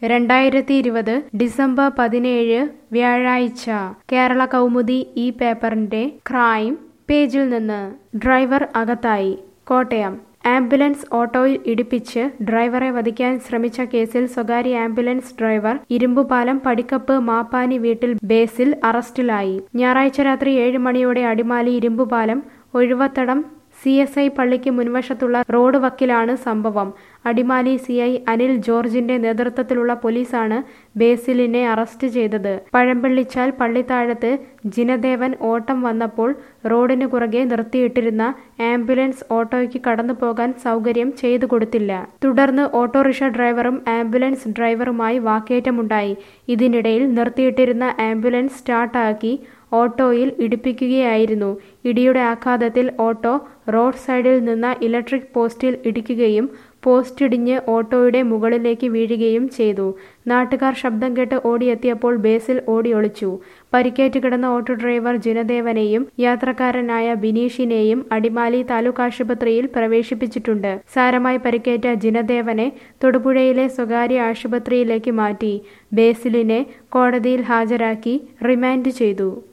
രണ്ടായിരത്തി ഇരുപത് ഡിസംബർ പതിനേഴ് വ്യാഴാഴ്ച കേരള കൗമുദി ഈ പേപ്പറിന്റെ ക്രൈം പേജിൽ നിന്ന് ഡ്രൈവർ അകത്തായി കോട്ടയം ആംബുലൻസ് ഓട്ടോയിൽ ഇടിപ്പിച്ച് ഡ്രൈവറെ വധിക്കാൻ ശ്രമിച്ച കേസിൽ സ്വകാര്യ ആംബുലൻസ് ഡ്രൈവർ ഇരുമ്പുപാലം പടിക്കപ്പ് മാപ്പാനി വീട്ടിൽ ബേസിൽ അറസ്റ്റിലായി ഞായറാഴ്ച രാത്രി ഏഴ് മണിയോടെ Adimali Irumbupalam Ozhuvathadam C S I പള്ളിക്ക് മുൻവശത്തുള്ള റോഡ് വക്കിലാണ് സംഭവം അടിമാലി സി ഐ അനിൽ ജോർജിന്റെ നേതൃത്വത്തിലുള്ള പോലീസാണ് ബേസിലിനെ അറസ്റ്റ് ചെയ്തത് പഴമ്പള്ളിച്ചാൽ പള്ളിത്താഴത്ത് ജിനദേവൻ ഓട്ടം വന്നപ്പോൾ റോഡിന് കുറുകെ നിർത്തിയിട്ടിരുന്ന ആംബുലൻസ് ഓട്ടോയ്ക്ക് കടന്നു പോകാൻ സൗകര്യം ചെയ്തു കൊടുത്തില്ല തുടർന്ന് ഓട്ടോറിക്ഷ ഡ്രൈവറും ആംബുലൻസ് ഡ്രൈവറുമായി വാക്കേറ്റമുണ്ടായി ഇതിനിടയിൽ നിർത്തിയിട്ടിരുന്ന ആംബുലൻസ് സ്റ്റാർട്ടാക്കി ഓട്ടോയിൽ ഇടിപ്പിക്കുകയായിരുന്നു ഇടിയുടെ ആഘാതത്തിൽ ഓട്ടോ റോഡ് സൈഡിൽ നിന്ന ഇലക്ട്രിക് പോസ്റ്റിൽ ഇടിക്കുകയും പോസ്റ്റ് ഇടിഞ്ഞ് ഓട്ടോയുടെ മുകളിലേക്ക് വീഴുകയും ചെയ്തു നാട്ടുകാർ ശബ്ദം കേട്ട് ഓടിയെത്തിയപ്പോൾ ബേസിൽ ഓടി ഒളിച്ചു പരിക്കേറ്റ് കിടന്ന ഓട്ടോ ഡ്രൈവർ ജിനദേവനെയും യാത്രക്കാരനായ ബിനീഷിനെയും അടിമാലി താലൂക്ക് ആശുപത്രിയിൽ പ്രവേശിപ്പിച്ചിട്ടുണ്ട് സാരമായി പരിക്കേറ്റ ജിനദേവനെ തൊടുപുഴയിലെ സ്വകാര്യ ആശുപത്രിയിലേക്ക് മാറ്റി ബേസിലിനെ കോടതിയിൽ ഹാജരാക്കി റിമാൻഡ് ചെയ്തു